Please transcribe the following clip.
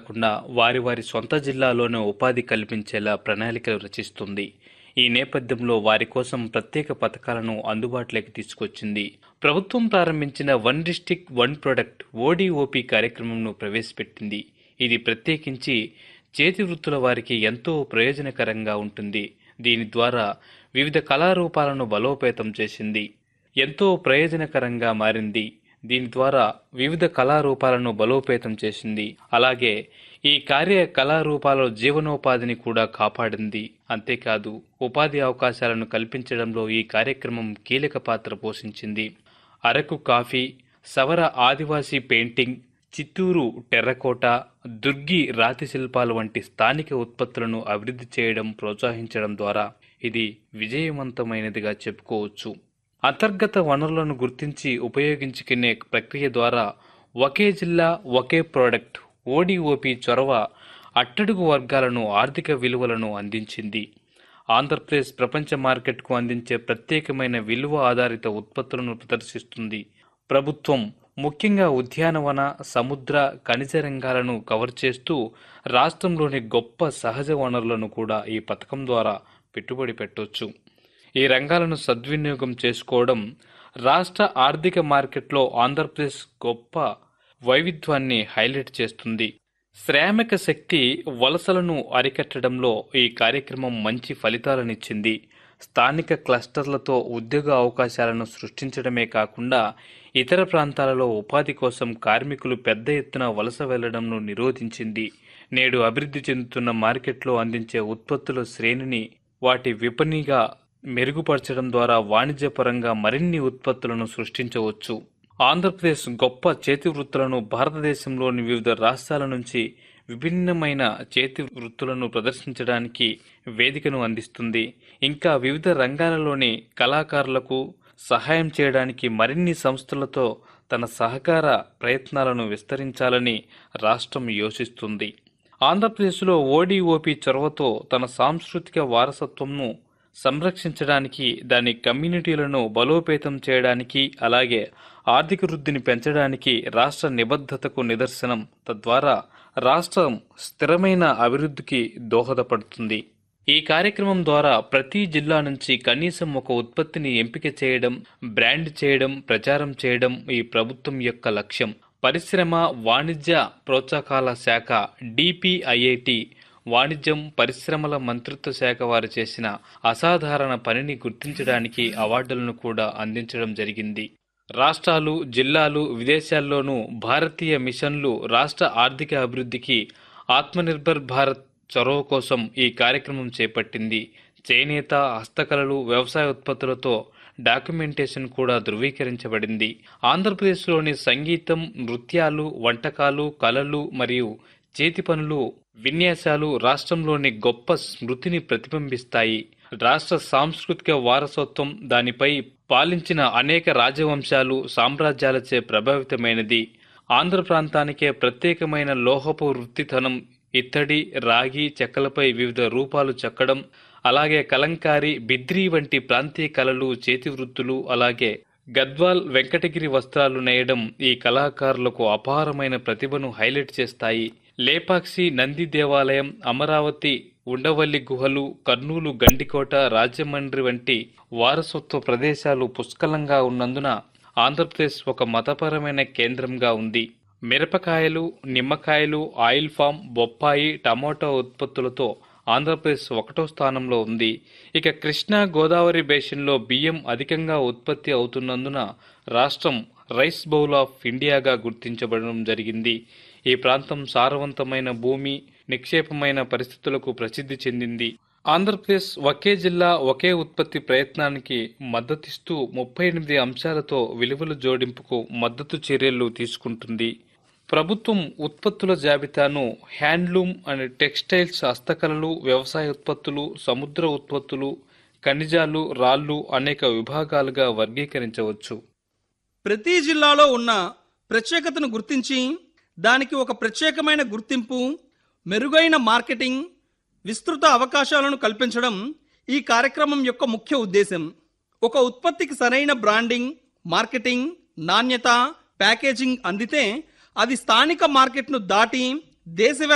కాకుండా వారి వారి సొంత జిల్లాలోనే ఉపాధి కల్పించేలా ప్రణాళికలు రచిస్తుంది ఈ నేపథ్యంలో వారి కోసం ప్రత్యేక పథకాలను అందుబాటులోకి తీసుకొచ్చింది ప్రభుత్వం ప్రారంభించిన one district one product ODOP కార్యక్రమంను ప్రవేశపెట్టింది ఇది ప్రత్యేకించి చేతి వృత్తుల వారికి ఎంతో ప్రయోజనకరంగా ఉంటుంది దీని ద్వారా వివిధ కళారూపాలను బలోపేతం చేసింది ఎంతో ప్రయోజనకరంగా మారింది దీని ద్వారా వివిధ కళారూపాలను బలోపేతం చేసింది అలాగే ఈ కార్య కళారూపాల జీవనోపాధిని కూడా కాపాడింది అంతేకాదు ఉపాధి అవకాశాలను కల్పించడంలో ఈ కార్యక్రమం కీలక పాత్ర పోషించింది అరకు కాఫీ సవర ఆదివాసీ పెయింటింగ్ చిత్తూరు టెర్రకోట దుర్గి రాతి శిల్పాలు వంటి స్థానిక ఉత్పత్తులను అభివృద్ధి చేయడం ప్రోత్సహించడం ద్వారా ఇది విజయవంతమైనదిగా చెప్పుకోవచ్చు అంతర్గత వనరులను గుర్తించి ఉపయోగించుకునే ప్రక్రియ ద్వారా ఒకే జిల్లా ఒకే ప్రోడక్ట్ ఓడిఓపి చొరవ అట్టడుగు వర్గాలను ఆర్థిక విలువలను అందించింది ఆంధ్రప్రదేశ్ ప్రపంచ మార్కెట్కు అందించే ప్రత్యేకమైన విలువ ఆధారిత ఉత్పత్తులను ప్రదర్శిస్తుంది ప్రభుత్వం ముఖ్యంగా ఉద్యానవన సముద్ర ఖనిజ రంగాలను కవర్ చేస్తూ రాష్ట్రంలోని గొప్ప సహజ వనరులను కూడా ఈ పథకం ద్వారా పెట్టుబడి పెట్టొచ్చు ఈ రంగాలను సద్వినియోగం చేసుకోవడం రాష్ట్ర ఆర్థిక మార్కెట్లో ఆంధ్రప్రదేశ్ గొప్ప వైవిధ్యాన్ని హైలైట్ చేస్తుంది శ్రామిక శక్తి వలసలను అరికట్టడంలో ఈ కార్యక్రమం మంచి ఫలితాలనిచ్చింది స్థానిక క్లస్టర్లతో ఉద్యోగ అవకాశాలను సృష్టించడమే కాకుండా ఇతర ప్రాంతాలలో ఉపాధి కోసం కార్మికులు పెద్ద ఎత్తున వలస వెళ్లడంను నిరోధించింది నేడు అభివృద్ధి చెందుతున్న మార్కెట్లో అందించే ఉత్పత్తుల శ్రేణిని వాటి విపణిగా మెరుగుపరచడం ద్వారా వాణిజ్యపరంగా మరిన్ని ఉత్పత్తులను సృష్టించవచ్చు ఆంధ్రప్రదేశ్ గొప్ప చేతి వృత్తులను భారతదేశంలోని వివిధ రాష్ట్రాల నుంచి విభిన్నమైన చేతి వృత్తులను ప్రదర్శించడానికి వేదికను అందిస్తుంది ఇంకా వివిధ రంగాలలోని కళాకారులకు సహాయం చేయడానికి మరిన్ని సంస్థలతో తన సహకార ప్రయత్నాలను విస్తరించాలని రాష్ట్రం యోచిస్తుంది ఆంధ్రప్రదేశ్లో ఓడిఓపి చొరవతో తన సాంస్కృతిక వారసత్వంను సంరక్షించడానికి దాని కమ్యూనిటీలను బలోపేతం చేయడానికి అలాగే ఆర్థిక వృద్ధిని పెంచడానికి రాష్ట్ర నిబద్ధతకు నిదర్శనం తద్వారా రాష్ట్రం స్థిరమైన అభివృద్ధికి దోహదపడుతుంది ఈ కార్యక్రమం ద్వారా ప్రతి జిల్లా నుంచి కనీసం ఒక ఉత్పత్తిని ఎంపిక చేయడం బ్రాండ్ చేయడం ప్రచారం చేయడం ఈ ప్రభుత్వం యొక్క లక్ష్యం పరిశ్రమ వాణిజ్య ప్రోత్సాహకాల శాఖ డిపిఐఐటి వాణిజ్యం పరిశ్రమల మంత్రిత్వ శాఖ వారు చేసిన అసాధారణ పనిని గుర్తించడానికి అవార్డులను కూడా అందించడం జరిగింది రాష్ట్రాలు జిల్లాలు విదేశాల్లోనూ భారతీయ మిషన్లు రాష్ట్ర ఆర్థిక అభివృద్ధికి ఆత్మనిర్భర్ భారత్ చొరవ కోసం ఈ కార్యక్రమం చేపట్టింది చేనేత హస్తకళలు వ్యవసాయ ఉత్పత్తులతో డాక్యుమెంటేషన్ కూడా ధృవీకరించబడింది ఆంధ్రప్రదేశ్లోని సంగీతం నృత్యాలు వంటకాలు కళలు మరియు చేతి పనులు విన్యాసాలు రాష్ట్రంలోని గొప్ప స్మృతిని ప్రతిబింబిస్తాయి రాష్ట్ర సాంస్కృతిక వారసత్వం దానిపై పాలించిన అనేక రాజవంశాలు సామ్రాజ్యాలచే ప్రభావితమైనది ఆంధ్ర ప్రాంతానికే ప్రత్యేకమైన లోహపు వృత్తితనం ఇత్తడి రాగి చెక్కలపై వివిధ రూపాలు చెక్కడం అలాగే కలంకారి బిద్రీ వంటి ప్రాంతీయ కళలు చేతి వృత్తులు అలాగే గద్వాల్ వెంకటగిరి వస్త్రాలు నేయడం ఈ కళాకారులకు అపారమైన ప్రతిభను హైలైట్ చేస్తాయి లేపాక్షి నంది దేవాలయం అమరావతి ఉండవల్లి గుహలు కర్నూలు గండికోట రాజమండ్రి వంటి వారసత్వ ప్రదేశాలు పుష్కలంగా ఉన్నందున ఆంధ్రప్రదేశ్ ఒక మతపరమైన కేంద్రంగా ఉంది మిరపకాయలు నిమ్మకాయలు ఆయిల్ ఫామ్ బొప్పాయి టమోటా ఉత్పత్తులతో ఆంధ్రప్రదేశ్ ఒకటో స్థానంలో ఉంది ఇక కృష్ణా గోదావరి బేసిన్లో బియ్యం అధికంగా ఉత్పత్తి అవుతున్నందున రాష్ట్రం రైస్ బౌల్ ఆఫ్ ఇండియాగా గుర్తించబడడం జరిగింది ఈ ప్రాంతం సారవంతమైన భూమి నిక్షేపమైన పరిస్థితులకు ప్రసిద్ధి చెందింది ఆంధ్రప్రదేశ్ ఒకే జిల్లా ఒకే ఉత్పత్తి ప్రయత్నానికి మద్దతిస్తూ ముప్పై ఎనిమిది అంశాలతో విలువల జోడింపుకు మద్దతు చర్యలు తీసుకుంటుంది ప్రభుత్వం ఉత్పత్తుల జాబితాను హ్యాండ్లూమ్ అండ్ టెక్స్టైల్స్ హస్తకళలు వ్యవసాయ ఉత్పత్తులు సముద్ర ఉత్పత్తులు ఖనిజాలు రాళ్ళు అనేక విభాగాలుగా వర్గీకరించవచ్చు ప్రతి జిల్లాలో ఉన్న ప్రత్యేకతను గుర్తించి దానికి ఒక ప్రత్యేకమైన గుర్తింపు మెరుగైన మార్కెటింగ్ విస్తృత అవకాశాలను కల్పించడం ఈ కార్యక్రమం యొక్క ముఖ్య ఉద్దేశం ఒక ఉత్పత్తికి సరైన బ్రాండింగ్ మార్కెటింగ్ నాణ్యత ప్యాకేజింగ్ అందితే అది స్థానిక మార్కెట్ను దాటి దేశవ్యాప్తంగా